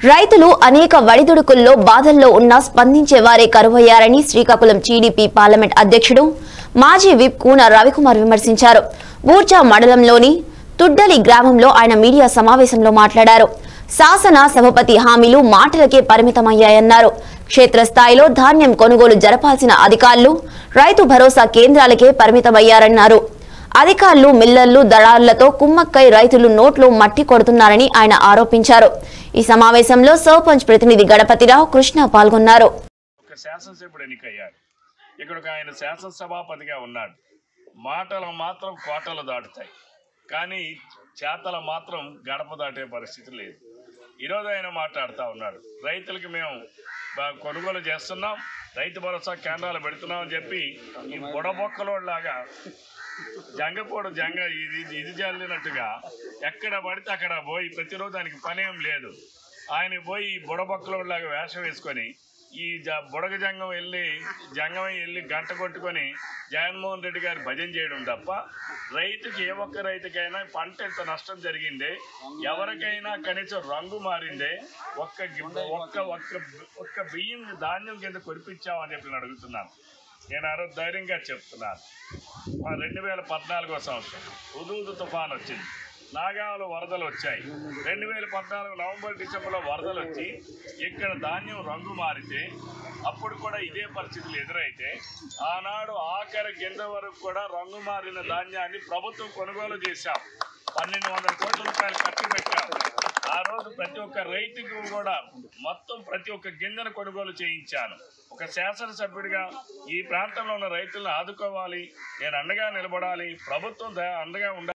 రైతులు అనేక వడిదుడుకుల్లో బాధల్లో ఉన్నా స్పందించే వారే కరువయ్యారని శ్రీకాకుళం టీడీపీ పార్లమెంట్ అధ్యక్షుడు మాజీ విప్ కూన రవికుమార్ విమర్శించారు బూర్జా మండలంలోని తుడ్డలి గ్రామంలో ఆయన మీడియా సమావేశంలో మాట్లాడారు శాసన సభపతి హామీలు మాటలకే పరిమితమయ్యాయన్నారు క్షేత్రస్థాయిలో ధాన్యం కొనుగోలు జరపాల్సిన అధికారులు రైతు భరోసా కేంద్రాలకే పరిమితమయ్యారన్నారు అధికారులు మిల్లర్లు దళారులతో కుమ్మక్కై రైతులు నోట్లో మట్టి కొడుతున్నారని ఆయన ఆరోపించారు ఈ సమావేశంలో సర్పంచ్ ప్రతినిధి గణపతిరావు కృష్ణ పాల్గొన్నారు ఒక శాసనసభ్యుడు ఎన్నికయ్యాడు ఇక్కడ ఒక ఆయన శాసనసభాపతిగా ఉన్నాడు మాటలు మాత్రం కోటలు దాటుతాయి కానీ చేతలు మాత్రం గడప దాటే పరిస్థితి లేదు ఈరోజు ఆయన మాట్లాడుతూ ఉన్నాడు రైతులకి మేము బా- కొనుగోలు చేస్తున్నాం రైతు భరోసా కేంద్రాలు పెడుతున్నాం అని చెప్పి ఈ బుడబొక్కలోలాగా జంగపోడు జంగ ఇది ఇది జల్లినట్టుగా ఎక్కడ పడితే అక్కడ పోయి ప్రతిరోజు దానికి పనేం లేదు ఆయన పోయి బుడబొక్కలోలాగా వేషం వేసుకొని ఈ జ బుడగ జంగం వెళ్ళి జంగం వెళ్ళి గంట కొట్టుకొని జగన్మోహన్ రెడ్డి గారి భజన చేయడం తప్ప రైతుకి ఏ ఒక్క రైతుకైనా పంట ఎంత నష్టం జరిగిందే ఎవరికైనా కనీసం రంగు మారిందే ఒక్క గి- ఒక్క ఒక్క ఒక్క బియ్యం ధాన్యం కింద కొరిపించామని చెప్పి నేను అడుగుతున్నాను నేను ఆ రోజు ధైర్యంగా చెప్తున్నాను మా రెండు వేల పద్నాలుగో సంవత్సరం హుదూదు తుఫాన్ వచ్చింది నాగాలు వరదలు వచ్చాయి రెండు వేల పద్నాలుగు నవంబర్ డిసెంబర్లో వరదలు వచ్చి ఇక్కడ ధాన్యం రంగు మారితే అప్పుడు కూడా ఇదే పరిస్థితులు ఎదురైతే ఆనాడు ఆఖరి గింజ వరకు కూడా రంగు మారిన ధాన్యాన్ని ప్రభుత్వం కొనుగోలు చేశాం పన్నెండు వందల కోట్ల రూపాయలు ఖర్చు పెట్టాం ఆ రోజు ప్రతి ఒక్క రైతుకు కూడా మొత్తం ప్రతి ఒక్క గింజను కొనుగోలు చేయించాను ఒక శాసనసభ్యుడిగా ఈ ప్రాంతంలో ఉన్న రైతులను ఆదుకోవాలి నేను అండగా నిలబడాలి ప్రభుత్వం ద- అండగా ఉండాలి